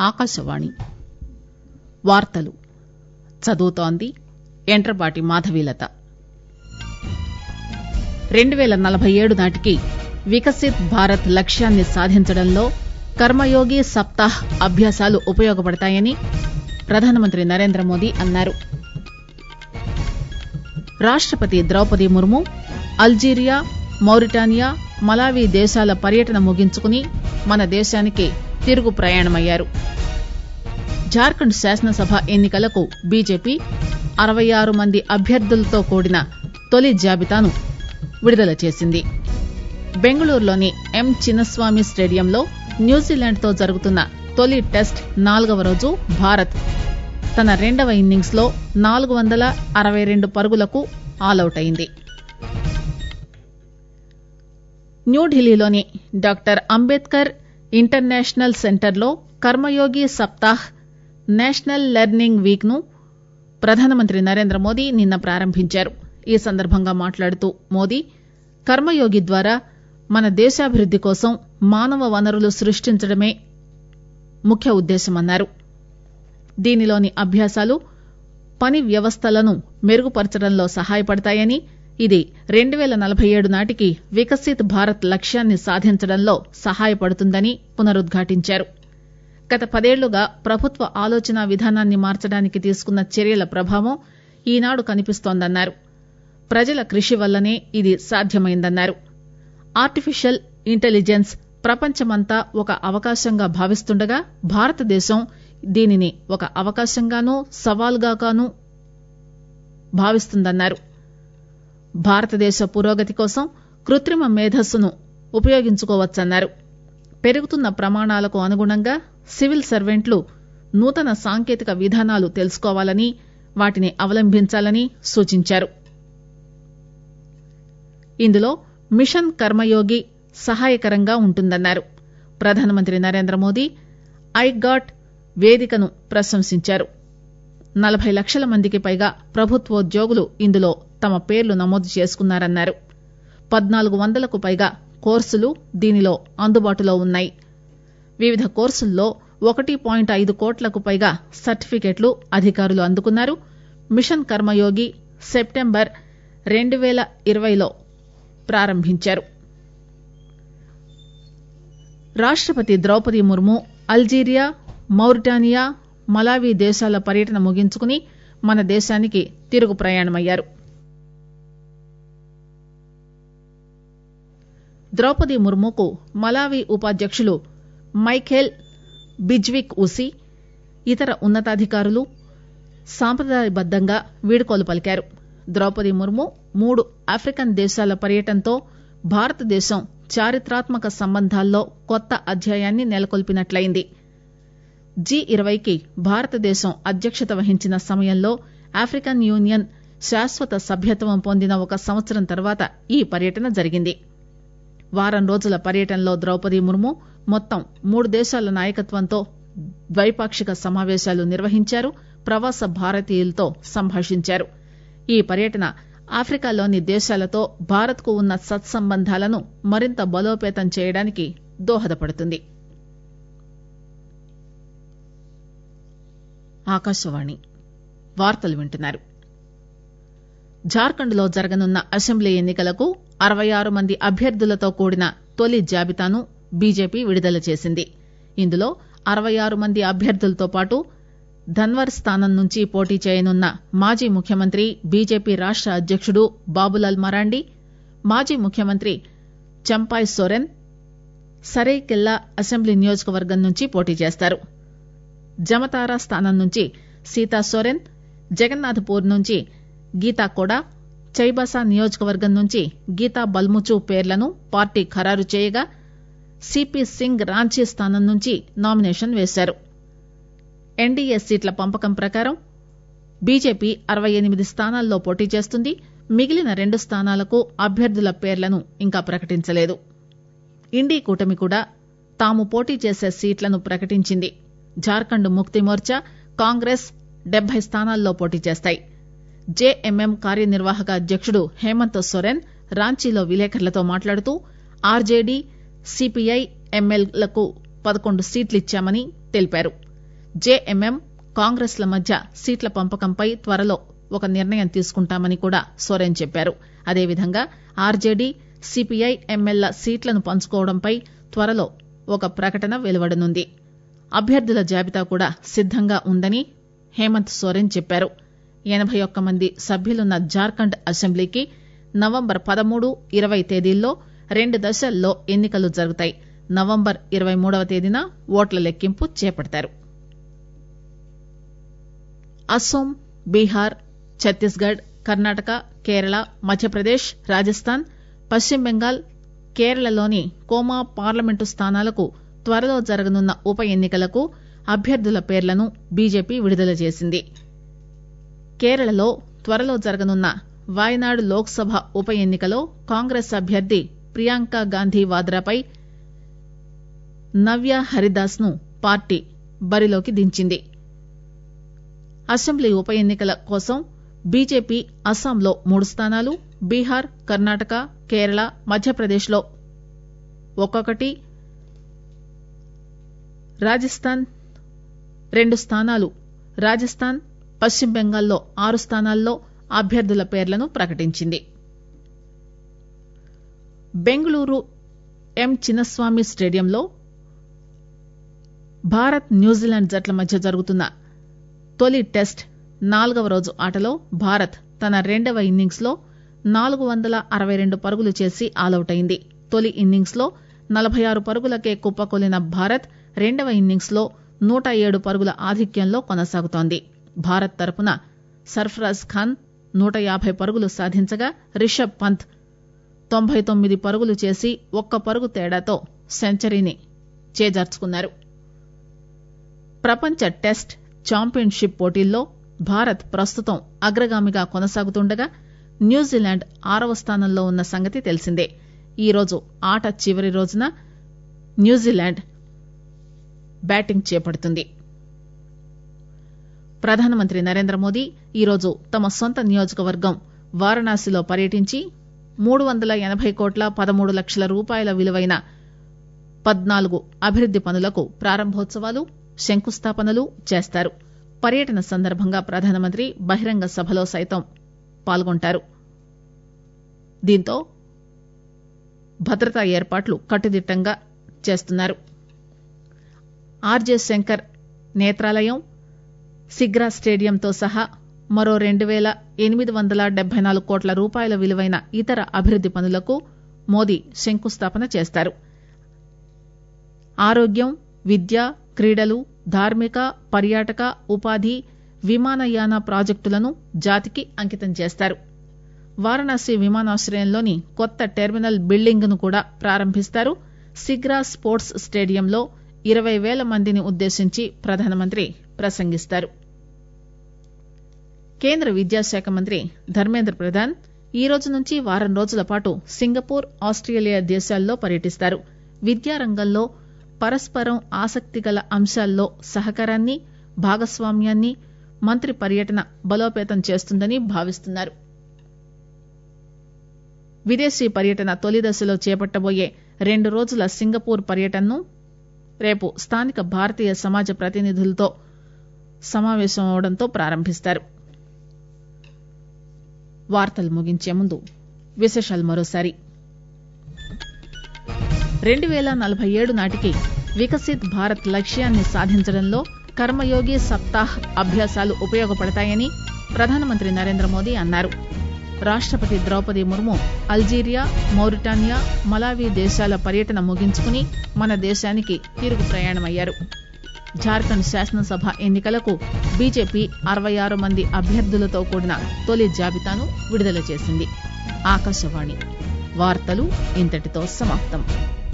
ఆకాశవాణి వార్తలు చదువుతోంది ఎంట్రపాటి మాధవీలత రెండు పేల నలబై ఏడు నాటికి వికసిత్ భారత్ లక్ష్యాన్ని సాధించడంలో కర్మయోగి సప్తాహ్ అభ్యాసాలు ఉపయోగపడతాయని ప్రధానమంత్రి నరేంద్రమోదీ అన్నారు రాష్టపతి Droupadi Murmu Algeria Mauritania Malawi దేశాల పర్యటన ముగించుకుని మన దేశానికి తిరుగు ప్రయాణమయ్యారు జార్ఖండ్ శాసనసభ ఎన్ని కలకు బీజేపీ అరవై ఆరు మంది అభ్యర్థులతో కూడిన తొలి జాబితాను విడుదల చేసింది బెంగళూరులోని ఎం చిన్నస్వామి స్టేడియంలో న్యూజిలాండ్ తో జరుగుతున్న తొలి టెస్ట్ నాలుగవ రోజు భారత్ తన రెండవ ఇన్నింగ్స్ లో నాలుగు వందల అరవై రెండు పరుగులకు ఆలౌట్ అయింది న్యూఢిల్లీలోని డాక్టర్ అంబేద్కర్ ఇంటర్నేషనల్ సెంటర్లో Karmayogi Saptah national learning week ను ప్రధానమంత్రి నరేంద్ర మోదీ నిన్న ప్రారంభించారు ఈ సందర్భంగా మాట్లాడుతూ మోదీ కర్మయోగి ద్వారా మన దేశాభివృద్ది కోసం మానవ వనరులు సృష్టించడమే ముఖ్య ఉద్దేశమన్నారు దీనిలోని అభ్యాసాలు పని వ్యవస్థలను మెరుగుపరచడంలో సహాయపడతాయని ఇది రెండు పేల నలబై ఏడు నాటికి వికసిత్ భారత్ లక్ష్యాన్ని సాధించడంలో సహాయపడుతుందని పునరుద్ఘాటించారు గత పదేళ్లుగా ప్రభుత్వ ఆలోచనా విధానాన్ని మార్చడానికి తీసుకున్న చర్యల ప్రభావం ఈనాడు కనిపిస్తోందన్నారు ప్రజల కృషి వల్లనే ఇది సాధ్యమైందన్నారు ఆర్టిఫిషియల్ ఇంటెలిజెన్స్ ప్రపంచమంతా ఒక అవకాశంగా భావిస్తుండగా భారతదేశం దీనిని ఒక అవకాశంగానూ సవాల్గానూ భావిస్తుందన్నారు భారతదేశ పురోగతి కోసం కృత్రిమ మేధస్సును ఉపయోగించుకోవచ్చన్నారు పెరుగుతున్న ప్రమాణాలకు అనుగుణంగా సివిల్ సర్వెంట్లు నూతన సాంకేతిక విధానాలు తెలుసుకోవాలని వాటిని అవలంబించాలని సూచించారు ఇందులో మిషన్ కర్మయోగి సహాయకరంగా ఉంటుందన్నారు ప్రధానమంత్రి నరేంద్ర మోదీ ఐ గాట్ వేదికను ప్రశంసించారు నలబై లక్షల మందికి పైగా ప్రభుత్వోద్యోగులు ఇందులో తమ పేర్లు నమోదు చేసుకున్నారన్నారు పద్నాలుగు వందలకు పైగా కోర్సులు దీనిలో అందుబాటులో ఉన్నాయి వివిధ కోర్సుల్లో ఒకటి పాయింట్ ఐదు కోట్లకు పైగా సర్టిఫికెట్లు అధికారులు అందుకున్నారు మిషన్ కర్మయోగి సెప్టెంబర్ రెండు పేల ఇరవైలో ప్రారంభించారు రాష్టపతి Droupadi Murmu Algeria Mauritania Malawi దేశాల పర్యటన ముగించుకుని మన దేశానికి తిరుగు ప్రయాణమయ్యారు ద్రౌపది ముర్ముకు మలావి ఉపాధ్యకులు మైఖేల్ బిజ్విక్ ఉసి ఇతర ఉన్నతాధికారులు సాంప్రదాయబద్దంగా వీడ్కోలు పలికారు ద్రౌపది ముర్ము మూడు ఆఫ్రికన్ దేశాల పర్యటనతో భారతదేశం చారిత్రాత్మక సంబంధాల్లో కొత్త అధ్యాయాన్ని నెలకొల్పినట్లయింది జి ఇరవైకి భారతదేశం అధ్యక్షత వహించిన సమయంలో ఆఫ్రికన్ యూనియన్ శాశ్వత సభ్యత్వం పొందిన ఒక సంవత్సరం తర్వాత ఈ పర్యటన జరిగింది వారం రోజుల పర్యటనలో ద్రౌపది ముర్ము మొత్తం మూడు దేశాల నాయకత్వంతో ద్వైపాక్షిక సమావేశాలు నిర్వహించారు ప్రవాస భారతీయులతో సంభాషించారు ఈ పర్యటన ఆఫ్రికాలోని దేశాలతో భారత్ కు ఉన్న సత్సంబంధాలను మరింత బలోపేతం చేయడానికి దోహదపడుతుంది ఆకాశవాణి వార్తలు వింటున్నారు జార్ఖండ్ లో జరగనున్న అసెంబ్లీ ఎన్నికలకు అరవై ఆరు మంది అభ్యర్థులతో కూడిన తొలి జాబితాను బీజేపీ విడుదల చేసింది ఇందులో అరవై ఆరు మంది అభ్యర్థులతో పాటు ధన్వర్ స్థానం నుంచి పోటీ చేయనున్న మాజీ ముఖ్యమంత్రి బీజేపీ రాష్ట అధ్యకుడు బాబులాల్ మరాండి మాజీ ముఖ్యమంత్రి చంపాయ్ సోరెన్ సరైకెల్లా అసెంబ్లీ నియోజకవర్గం నుంచి పోటీ చేస్తారు జమతారా స్థానం నుంచి సీతా సోరెన్ జగన్నాథపూర్ నుంచి గీతా కోడా చైబాసా నియోజకవర్గం నుంచి గీతా బల్ముచు పేర్లను పార్టీ ఖరారు చేయగా సిపి సింగ్ రాంచీ స్థానం నుంచి నామినేషన్ వేశారు ఎన్డీఏ సీట్ల పంపకం ప్రకారం బీజేపీ అరవై ఎనిమిది స్థానాల్లో పోటీ చేస్తుంది మిగిలిన రెండు స్థానాలకు అభ్యర్థుల పేర్లను ఇంకా ప్రకటించలేదు ఇండీ కూటమి కూడా తాము పోటీ చేసే సీట్లను ప్రకటించింది జార్ఖండ్ ముక్తి మోర్చా కాంగ్రెస్ డెబ్బై స్థానాల్లో పోటీ చేస్తాయి జేఎంఎం కార్యనిర్వాహక అధ్యకుడు హేమంత్ సోరెన్ రాంచీలో విలేకరులతో మాట్లాడుతూ ఆర్జేడీ సిపిఐ ఎంఎల్ లకు పదకొండు సీట్లిచ్చామని తెలిపారు జేఎంఎం కాంగ్రెస్ ల మధ్య సీట్ల పంపకంపై త్వరలో ఒక నిర్ణయం తీసుకుంటామని కూడా సోరెన్ చెప్పారు అదేవిధంగా ఆర్జేడీ సిపిఐ ఎంఎల్ సీట్లను పంచుకోవడంపై త్వరలో ఒక ప్రకటన వెలువడనుంది అభ్యర్థుల జాబితా కూడా సిద్దంగా ఉందని హేమంత్ సోరెన్ చెప్పారు ఎనబై ఒక్క మంది సభ్యులున్న జార్ఖండ్ అసెంబ్లీకి నవంబర్ పదమూడు ఇరవై తేదీల్లో రెండు దశల్లో ఎన్నికలు జరుగుతాయి నవంబర్ ఇరవై మూడవ తేదీన ఓట్ల లెక్కింపు చేపడతారు అస్సోం బీహార్ ఛత్తీస్గఢ్ కర్ణాటక కేరళ మధ్యప్రదేశ్ రాజస్థాన్ పశ్చిమ బెంగాల్ కేరళలోని కోమా పార్లమెంటు స్థానాలకు త్వరలో జరగనున్న ఉప ఎన్నికలకు అభ్యర్థుల పేర్లను బీజేపీ విడుదల చేసింది కేరళలో త్వరలో జరగనున్న వాయనాడ్ లోక్ సభ ఉప ఎన్నికలో కాంగ్రెస్ అభ్యర్థి ప్రియాంక గాంధీ వాద్రాపై నవ్య హరిదాస్ ను పార్టీ బరిలోకి దించింది అసెంబ్లీ ఉప ఎన్నికల కోసం బీజేపీ అస్సాంలో మూడు స్థానాలు బీహార్ కర్ణాటక కేరళ మధ్యప్రదేశ్ లో ఒక్కొక్కటి రాజస్థాన్ రెండు స్థానాలు రాజస్థాన్ పశ్చిమ బెంగాల్లో ఆరు స్థానాల్లో అభ్యర్థుల పేర్లను ప్రకటించింది బెంగళూరు ఎం చిన్నస్వామి స్టేడియంలో భారత్ న్యూజిలాండ్ జట్ల మధ్య జరుగుతున్న తొలి టెస్ట్ నాలుగవ రోజు ఆటలో భారత్ తన రెండవ ఇన్నింగ్స్ లో నాలుగు వందల అరవై రెండు పరుగులు చేసి ఆలౌట్ అయింది తొలి ఇన్నింగ్స్ లో నలభై ఆరు పరుగులకే కుప్పకొలిన భారత్ రెండవ ఇన్నింగ్స్ లో నూట ఏడు పరుగుల ఆధిక్యంలో కొనసాగుతోంది భారత్ తరపున సర్ఫరాజ్ ఖాన్ నూట యాభై పరుగులు సాధించగా రిషబ్ పంత్ తొంభై తొమ్మిది పరుగులు చేసి ఒక్క పరుగు తేడాతో సెంచరీని చేజార్చుకున్నారు ప్రపంచ టెస్ట్ ఛాంపియన్షిప్ పోటీల్లో భారత్ ప్రస్తుతం అగ్రగామిగా కొనసాగుతుండగా న్యూజిలాండ్ ఆరవ స్థానంలో ఉన్న సంగతి తెలిసిందే ఈరోజు ఆట చివరి రోజున న్యూజిలాండ్ బ్యాటింగ్ చేపడుతుంది ప్రధానమంత్రి నరేంద్ర మోదీ ఈరోజు తమ సొంత నియోజకవర్గం వారణాసిలో పర్యటించి మూడు వందల ఎనబై కోట్ల పదమూడు లక్షల రూపాయల విలువైన పద్నాలుగు అభివృద్ది పనులకు ప్రారంభోత్సవాలు శంకుస్థాపనలు చేస్తారు పర్యటన సందర్భంగా ప్రధానమంత్రి బహిరంగ సభలో సైతం పాల్గొంటారు దీంతో భద్రతా ఏర్పాట్లు కట్టుదిట్టంగా చేస్తున్నారు ఆర్జే శంకర్ నేత్రాలయం సిగ్రా స్టేడియంతో సహా మరో రెండు పేల ఎనిమిది వందల డెబ్బై నాలుగు కోట్ల రూపాయల విలువైన ఇతర అభివృద్ది పనులకు మోదీ శంకుస్థాపన చేస్తారు ఆరోగ్యం విద్య క్రీడలు ధార్మిక పర్యాటక ఉపాధి విమానయాన ప్రాజెక్టులను జాతికి అంకితం చేస్తారు వారణాసి విమానాశ్రయంలోని కొత్త టెర్మినల్ బిల్డింగ్ ను కూడా ప్రారంభిస్తారు సిగ్రా స్పోర్ట్స్ స్టేడియంలో ఇరవై పేల మందిని ఉద్దేశించి ప్రధానమంత్రి ప్రసంగిస్తారు కేంద్ర విద్యాశాఖ మంత్రి ధర్మేంద్ర ప్రధాన్ ఈ రోజు నుంచి వారం రోజుల పాటు సింగపూర్ ఆస్టేలియా దేశాల్లో పర్యటిస్తారు విద్యారంగంలో పరస్పరం ఆసక్తిగల అంశాల్లో సహకారాన్ని భాగస్వామ్యాన్ని మంత్రి పర్యటన బలోపేతం చేస్తుందని భావిస్తున్నారు విదేశీ పర్యటన తొలి దశలో చేపట్టబోయే రెండు రోజుల సింగపూర్ పర్యటనను రేపు స్థానిక భారతీయ సమాజ ప్రతినిధులతో సమావేశమవడంతో ప్రారంభిస్తారు వార్తలు ముగించే ముందు విశేషాలు మరోసారి రెండు పేల నలభై ఏడు నాటికి వికసిత్ భారత్ లక్ష్యాన్ని సాధించడంలో కర్మయోగి సప్తాహ్ అభ్యాసాలు ఉపయోగపడతాయని ప్రధానమంత్రి నరేంద్ర మోదీ అన్నారు రాష్టపతి Droupadi Murmu Algeria Mauritania Malawi దేశాల పర్యటన ముగించుకుని మన దేశానికి తిరుగు ప్రయాణమయ్యారు జార్ఖండ్ శాసనసభ ఎన్నికలకు బీజేపీ అరవై ఆరు మంది అభ్యర్థులతో కూడిన తొలి జాబితాను విడుదల చేసింది ఆకాశవాణి వార్తలు ఇంతటితో సమాప్తం